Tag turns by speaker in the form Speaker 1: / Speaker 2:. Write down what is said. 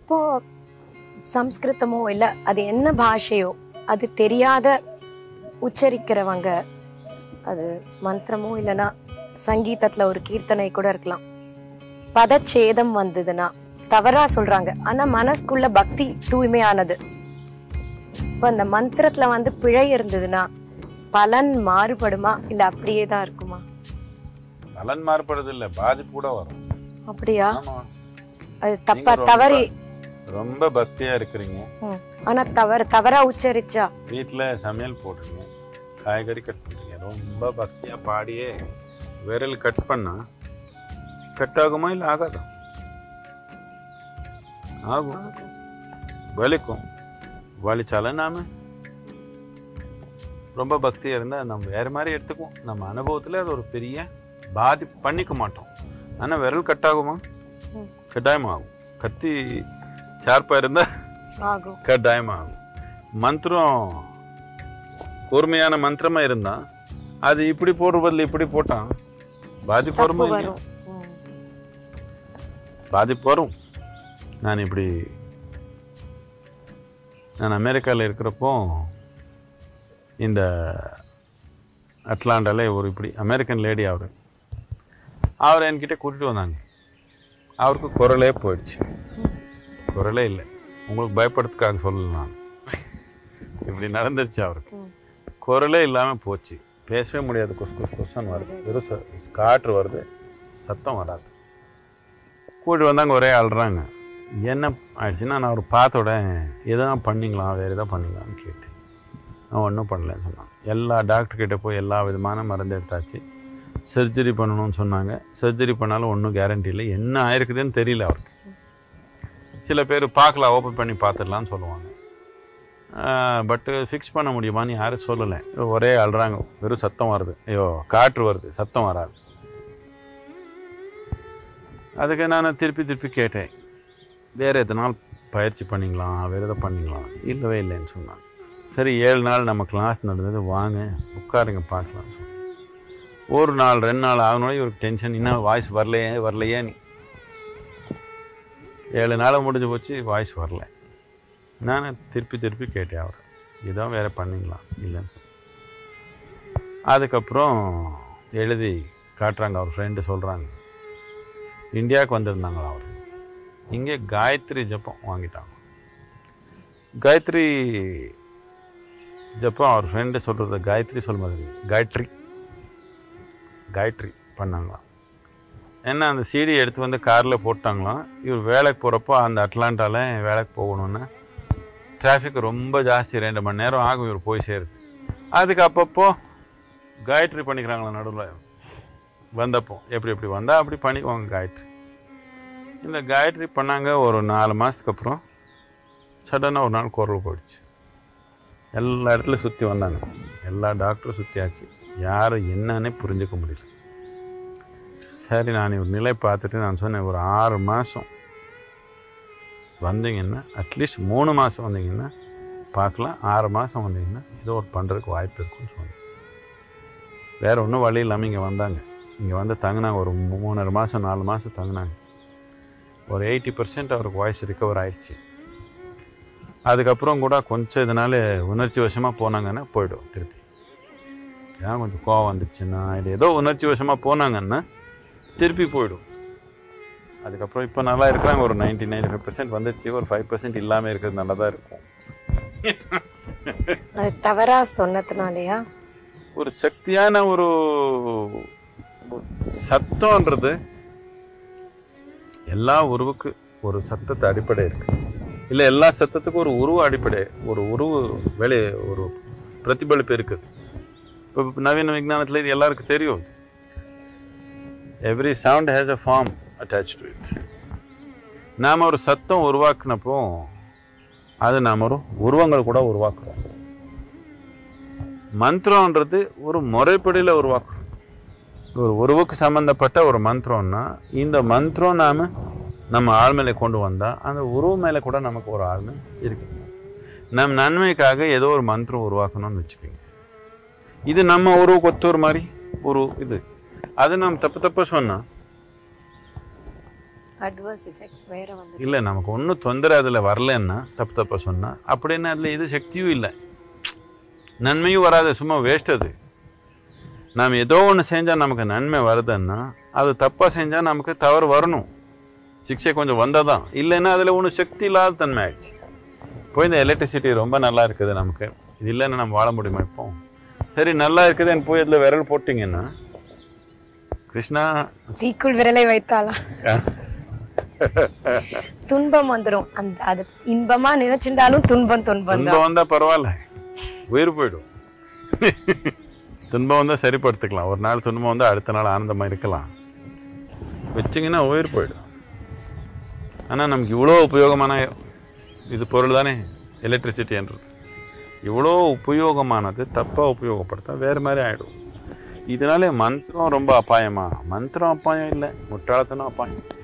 Speaker 1: இப்போ சம்ஸ்கிருதமோ இல்ல அது என்ன பாஷையோ அது தெரியாத உச்சரிக்கிறவங்க அது மந்திரமோ இல்லனா சங்கீதத்துல ஒரு கீர்த்தனை கூட இருக்கலாம் பதச்சேதம் வந்ததுன்னா தவறா சொல்றாங்க ஆனா மனசுக்குள்ள பக்தி தூய்மையானது இப்ப அந்த மந்திரத்துல வந்து பிழை இருந்ததுன்னா பலன் மாறுபடுமா இல்ல அப்படியே தான் இருக்குமா
Speaker 2: பலன் மாறுபடுறது இல்ல பாதிப்பு கூட வரும்
Speaker 1: அப்படியா
Speaker 2: ஆமா
Speaker 1: அது தப்பா
Speaker 2: நீங்க ரொம்ப-
Speaker 1: தவறி
Speaker 2: ரொம்ப பக்தியா இருக்கிறீங்க
Speaker 1: ம். ஆனா தவறு தவறா உச்சரிச்சா
Speaker 2: வீட்டில் சமையல் போட்டுருங்க காய்கறி கட் பண்ணுறீங்க ரொம்ப பக்தியாக பாடியே விரல் கட் பண்ணா கட் ஆகுமா இல்லை ஆகாதா ஆகும் வலிக்கும் வலிச்சாலும் நாம ரொம்ப பக்தியாக இருந்தால் நம்ம வேறு மாதிரி எடுத்துக்குவோம் நம்ம அனுபவத்தில் அது ஒரு பெரிய பாதி பண்ணிக்க மாட்டோம் ஆனால் விரல் கட் ஆகுமா
Speaker 1: ம்.
Speaker 2: கட்டாயம் ஆகும் கத்தி ஷார்ப்பாக இருந்தால்
Speaker 1: ஆகும்
Speaker 2: கட்டாயமாகும் மந்திரம் கூர்மையான மந்திரமா இருந்தா அது இப்படி போடுற பதில் இப்படி போட்டான் பாதிப்பு
Speaker 1: தப்பு
Speaker 2: வருமா இல்லையா?
Speaker 1: வரும் ம்.
Speaker 2: பாதிப்பு வரும் நான் இப்படி நான் அமெரிக்காவில் இருக்கிறப்போ இந்த அட்லாண்டால ஒரு இப்படி அமெரிக்கன் லேடி அவர் அவர் என்கிட்ட கூட்டிட்டு வந்தாங்க அவருக்கு குரலே போயிடுச்சு குரலே இல்லை உங்களுக்கு பயப்படுறதுக்காக சொல்லல நான் இப்படி நடந்துருச்சு அவருக்கு
Speaker 1: ம்.
Speaker 2: குரலே இல்லாமல் போச்சு பேசவே முடியாது கொஸ் கொஸ் கொஸ்ன்னு வருது வெறும் ச- காற்று வருது சத்தம் வராது கூட்டி வந்தாங்க ஒரே அழுறாங்க என்ன ஆயிடுச்சுன்னா நான் அவர் பார்த்த உடனே எதனா பண்ணிங்களா வேறு எதாவது பண்ணிங்களான்னு கேட்டேன் அவன் ஒன்றும் பண்ணலன்னு சொன்னான் எல்லா டாக்டர் கிட்ட போய் எல்லா விதமான மருந்து எடுத்தாச்சு சர்ஜரி பண்ணணும்னு சொன்னாங்க சர்ஜரி பண்ணாலும் ஒன்றும் கேரண்டி இல்லை என்ன ஆயிருக்குதுன்னு தெரியல அவருக்கு சில பேர் பார்க்கலாம் ஓப்பன் பண்ணி பார்த்துடலான்னு சொல்லுவாங்க பட்டு ஃபிக்ஸ் பண்ண முடியுமான்னு யாரும் சொல்லலை ஒரே அழுறாங்க வெறும் சத்தம் வருது ஐயோ காற்று வருது சத்தம் வராது அதுக்கு நான் திருப்பி திருப்பி கேட்டேன் வேறு எத்தனை நாள் பயிற்சி பண்ணிக்கலாம் வேறு எதை பண்ணிக்கலாம் இல்லவே இல்லைன்னு சொன்னாங்க சரி ஏழு நாள் நம்ம கிளாஸ் நடந்தது வாங்க உட்காருங்க பார்க்கலாம் சொன்னேன் ஒரு நாள் ரெண்டு நாள் ஆகணும் இவருக்கு டென்ஷன் இன்னும் வாய்ஸ் வரலையே வரலையே நீ ஏழு நாள் முடிஞ்சு போச்சு வாய்ஸ் வரல நான் திருப்பி திருப்பி கேட்டேன் அவர் இதான் வேறு பண்ணிக்கலாம் இல்லைன்னு அதுக்கப்புறம் எழுதி காட்டுறாங்க அவர் ஃப்ரெண்டு சொல்கிறாங்க இந்தியாவுக்கு வந்திருந்தாங்களா அவர் இங்கே காயத்ரி ஜப்பம் வாங்கிட்டாங்க காயத்ரி ஜப்பம் அவர் ஃப்ரெண்டு சொல்கிறது காயத்ரி சொல்ல மாதிரி காயத்ரி காயத்ரி பண்ணாங்களாம் ஏன்னா அந்த சீடி எடுத்து வந்து காரில் போட்டாங்களாம் இவர் வேலைக்கு போகிறப்போ அந்த அட்லாண்டால வேலைக்கு போகணுன்னா டிராஃபிக் ரொம்ப ஜாஸ்தி ரெண்டு மணி நேரம் ஆகும் இவர் போய் சேருது அதுக்கு அப்பப்போ காயத்ரி பண்ணிக்கிறாங்களா நடுவில் வந்தப்போ எப்படி எப்படி வந்தால் அப்படி பண்ணிக்குவாங்க காயத்ரி இந்த காயத்ரி பண்ணாங்க ஒரு நாலு மாதத்துக்கு அப்புறம் சடனாக ஒரு நாள் குரல் போயிடுச்சு எல்லா இடத்துலையும் சுற்றி வந்தாங்க எல்லா டாக்டரும் சுற்றியாச்சு யாரும் என்னன்னே புரிஞ்சுக்க முடியல சரி நான் ஒரு நிலை பார்த்துட்டு நான் சொன்னேன் ஒரு ஆறு மாதம் வந்தீங்கன்னா அட்லீஸ்ட் மூணு மாதம் வந்தீங்கன்னா பார்க்கலாம் ஆறு மாதம் வந்தீங்கன்னா ஏதோ ஒரு பண்ணுறதுக்கு வாய்ப்பு இருக்குன்னு சொன்னேன் வேறு ஒன்றும் வழி இல்லாமல் இங்கே வந்தாங்க இங்கே வந்து தங்கினாங்க ஒரு மூணரை மாதம் நாலு மாதம் தங்கினாங்க ஒரு எயிட்டி பர்சன்ட் அவருக்கு வாய்ஸ் ரிகவர் ஆயிடுச்சு அதுக்கப்புறம் கூட கொஞ்சம் இதனால உணர்ச்சி வசமாக போனாங்கன்னா போய்டும் திருப்பி ஏன் கொஞ்சம் கோவம் வந்துச்சுன்னா இது ஏதோ உணர்ச்சி வசமாக போனாங்கன்னா திருப்பி போயிடும் அதுக்கப்புறம் இப்போ நல்லா இருக்கிறாங்க ஒரு நைன்டி நைன்டி ஃபைவ் பர்சன்ட் வந்துச்சு ஒரு ஃபைவ் பர்சன்ட் இல்லாமல் இருக்கிறது நல்லா தான் இருக்கும்
Speaker 1: அது தவறா சொன்னதுனாலயா
Speaker 2: ஒரு சக்தியான ஒரு சத்தம்ன்றது எல்லா உருவுக்கு ஒரு சத்தத்தை அடிப்படை இருக்கு இல்லை எல்லா சத்தத்துக்கும் ஒரு உருவ அடிப்படை ஒரு உருவு வெளி ஒரு பிரதிபலிப்பு இருக்குது இப்போ நவீன விஞ்ஞானத்தில் இது எல்லாருக்கும் தெரியும் every sound has a form attach to it நாம் ஒரு சத்தம் உருவாக்குனப்போ அது நாம் ஒரு உருவங்கள் கூட உருவாக்குறோம் மந்திரம்ன்றது ஒரு முறைப்படியில் உருவாக்குறோம் ஒரு உருவுக்கு சம்மந்தப்பட்ட ஒரு மந்திரம்னா இந்த மந்திரம் நாம் நம்ம ஆழ்மையில கொண்டு வந்தால் அந்த உருவ மேலே கூட நமக்கு ஒரு ஆழ்மை இருக்கு நம் நன்மைக்காக ஏதோ ஒரு மந்திரம் உருவாக்கணும்னு வச்சுக்கோங்க இது நம்ம உருவ கொத்தூர் மாதிரி ஒரு இது அது நாம் தப்பு தப்பு சொன்னா
Speaker 1: அட்வர்ஸ் எஃபெக்ட்ஸ் வேற வந்து
Speaker 2: இல்லை நமக்கு ஒன்றும் தொந்தரை அதில் வரலன்னா தப்பு தப்பாக சொன்னால் அப்படின்னு அதில் எது சக்தியும் இல்லை நன்மையும் வராது சும்மா வேஸ்ட் அது நாம் ஏதோ ஒன்று செஞ்சால் நமக்கு நன்மை வருதுன்னா அது தப்பாக செஞ்சால் நமக்கு தவறு வரணும் சிக்ஷை கொஞ்சம் வந்தால் தான் இல்லைன்னா அதில் ஒன்றும் சக்தி இல்லாத தன்மை ஆயிடுச்சு இப்போ இந்த எலக்ட்ரிசிட்டி ரொம்ப நல்லா இருக்குது நமக்கு இது இல்லைன்னா நம்ம வாழ முடியுமா இப்போ சரி நல்லா இருக்குதுன்னு போய் அதில் விரல் போட்டிங்கன்னா கிருஷ்ணா
Speaker 1: தீக்குள் விரலை வைத்தாலாம் துன்பம் வந்துரும் அந்த அது இன்பமா நினைச்சிருந்தாலும் துன்பம் துன்பம் தான்
Speaker 2: துன்பம் வந்தால் பரவாயில்ல உயிர் போயிடும் துன்பம் வந்தால் சரிப்படுத்திக்கலாம் ஒரு நாள் துன்பம் வந்தால் அடுத்த நாள் ஆனந்தமாக இருக்கலாம் வச்சிங்கன்னா உயிர் போயிடும் ஆனால் நமக்கு இவ்வளோ உபயோகமான இது பொருள் தானே எலக்ட்ரிசிட்டின்றது இவ்வளோ உபயோகமானது தப்பாக உபயோகப்படுத்தா வேறு மாதிரி ஆகிடும் இதனாலே மந்திரம் ரொம்ப அபாயமா மந்திரம் அபாயம் இல்லை முட்டாள்தனம் அபாயம்